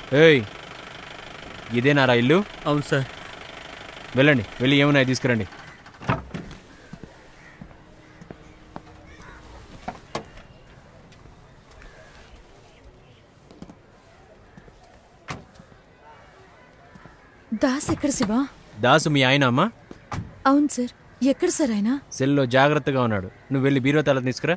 ఏయ్ ఇదేనారా ఇల్లు అవును సార్ వెళ్ళండి వెళ్ళి ఏమున్నాయి తీసుకురండి దాస్ ఎక్కడ శివ దాసు మీ ఆయన అమ్మా అవును సార్ ఎక్కడ సార్ ఆయన సెల్లో జాగ్రత్తగా ఉన్నాడు నువ్వు వెళ్ళి బీరో తల తీసుకురా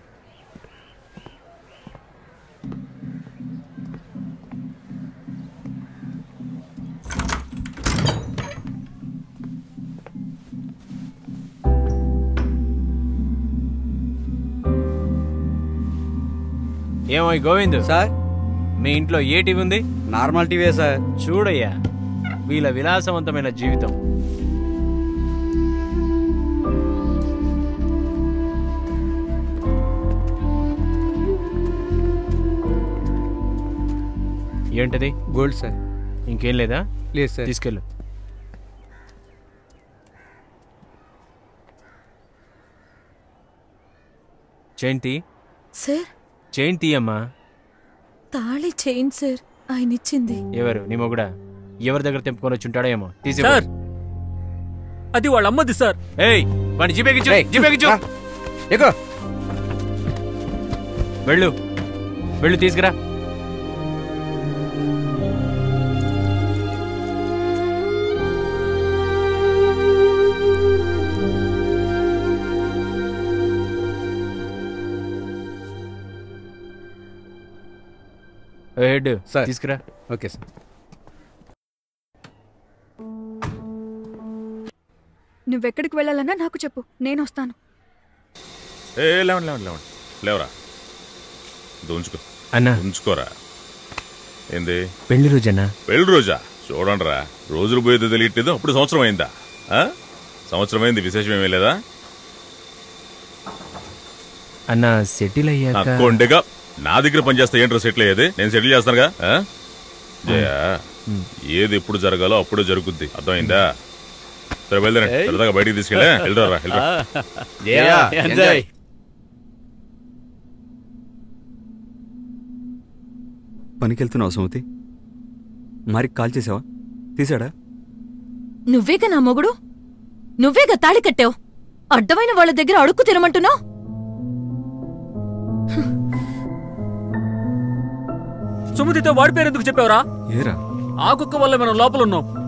ఏమో ఈ గోవింద్ సార్ మీ ఇంట్లో ఏ టీవీ ఉంది నార్మల్ టీవీ సార్ చూడయ్యా వీళ్ళ విలాసవంతమైన జీవితం ఏంటది గోల్డ్ సార్ ఇంకేం లేదా లేదు సార్ తీసుకెళ్ళు చైన్ తీ సార్ చైన్ తీయమ్మా తాళి చైన్ సార్ ఆయన ఇచ్చింది ఎవరు నీ మొగుడా ఎవరి దగ్గర తెంపుకొని వచ్చి ఉంటాడో ఏమో తీసి సార్ అది వాళ్ళ అమ్మది సార్ ఏయ్ వాడిని జీపేకిచ్చు ఏయ్, జీపేకిచ్చు రా. ఎక్కువ వెళ్ళు వెళ్ళు తీసుకురా ఏ హెడ్ సార్. తీసుకురా ఓకే సార్ నువ్వెక్కడికి వెళ్ళాలన్నా నాకు చెప్పు నేను వస్తాను ఏ లేవండి లేవండి లేవండి లేవరా ఉంచుకో అన్నా ఉంచుకోరా ఏంది పెళ్లి రోజన్నా పెళ్లి రోజా చూడండి రా రోజులు పోయేది తెలియట్లేదు అప్పుడు సంవత్సరం అయిందా ఆ? సంవత్సరం అయింది విశేషం ఏమీ లేదా అన్న సెటిల్ అయ్యాక అక్కోండేగా నా దగ్గర పనిచేస్తే ఏంట్రా సెటిల్ అయ్యేది నేను సెటిల్ చేస్తానుగా ఆ? జయ ఏది ఎప్పుడు జరగాలో అప్పుడే జరుగుద్ది అర్థమైందా సరే వెళ్దాం సరదాగా బయటికి తీసుకెళ్ళా వెళ్ళరా వెళ్ళరా ఎంజాయ్ పనికెళ్తున్నావు సుమతి మరి కాల్ చేసావా తీసాడా నువ్వేగా నా మొగుడు నువ్వేగా తాళి కట్టావు అడ్డమైన వాళ్ళ దగ్గర అడుక్కు తినమంటున్నావు సుమతితో వాడి పేరు ఎందుకు చెప్పావురా ఏరా ఆ కుక్క వల్ల మనం లోపల ఉన్నాం